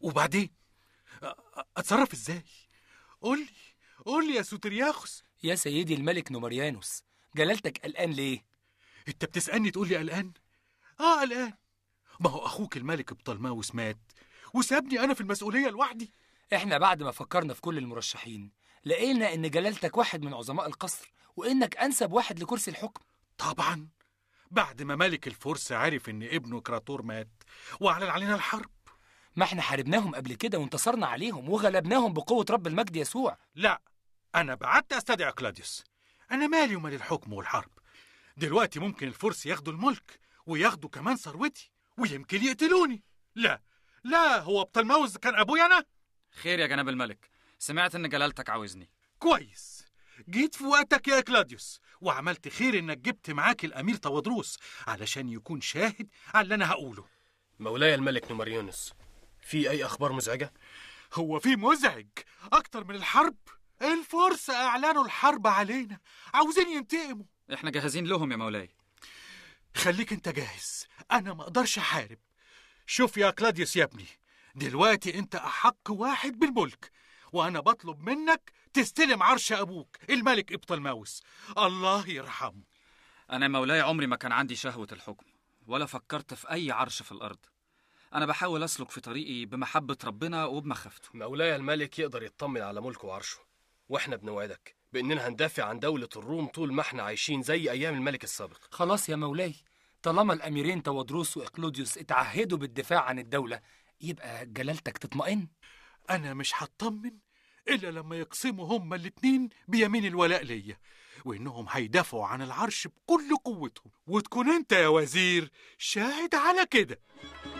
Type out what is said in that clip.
وبعدين أ- أ- اتصرف ازاي قول لي قول لي يا سوترياخوس يا سيدي الملك نومريانوس جلالتك قلقان ليه انت بتسالني تقول لي قلقان اه قلقان ما هو اخوك الملك بطلماوس مات وسابني انا في المسؤوليه لوحدي احنا بعد ما فكرنا في كل المرشحين لقينا ان جلالتك واحد من عظماء القصر وانك انسب واحد لكرسي الحكم طبعا بعد ما ملك الفرس عرف ان ابنه كراتور مات واعلن علينا الحرب ما احنا حاربناهم قبل كده وانتصرنا عليهم وغلبناهم بقوة رب المجد يسوع لا انا بعت استدعي كلاديوس انا مالي ومال الحكم والحرب دلوقتي ممكن الفرس ياخدوا الملك وياخدوا كمان ثروتي ويمكن يقتلوني لا لا هو بطلماوس كان ابويا انا خير يا جناب الملك سمعت ان جلالتك عاوزني كويس جيت في وقتك يا كلاديوس وعملت خير انك جبت معاك الامير طوادروس علشان يكون شاهد على اللي انا هقوله مولاي الملك نومريونس في أي أخبار مزعجة؟ هو في مزعج اكتر من الحرب الفرس اعلنوا الحرب علينا عاوزين ينتقموا احنا جاهزين لهم يا مولاي خليك انت جاهز انا ما اقدرش احارب شوف يا كلاديوس يا ابني دلوقتي انت احق واحد بالملك وانا بطلب منك تستلم عرش ابوك الملك ابطلماوس الله يرحمه انا يا مولاي عمري ما كان عندي شهوة الحكم ولا فكرت في اي عرش في الارض انا بحاول اسلك في طريقي بمحبة ربنا وبمخافته مولاي الملك يقدر يطمن على ملكه وعرشه واحنا بنوعدك بإننا هندافع عن دولة الروم طول ما احنا عايشين زي أيام الملك السابق خلاص يا مولاي طالما الاميرين توادروس واقلوديوس اتعهدوا بالدفاع عن الدولة يبقى جلالتك تطمئن انا مش هطمن الا لما يقسموا هما الاتنين بيمين الولاء ليا وانهم هيدافعوا عن العرش بكل قوتهم وتكون انت يا وزير شاهد على كده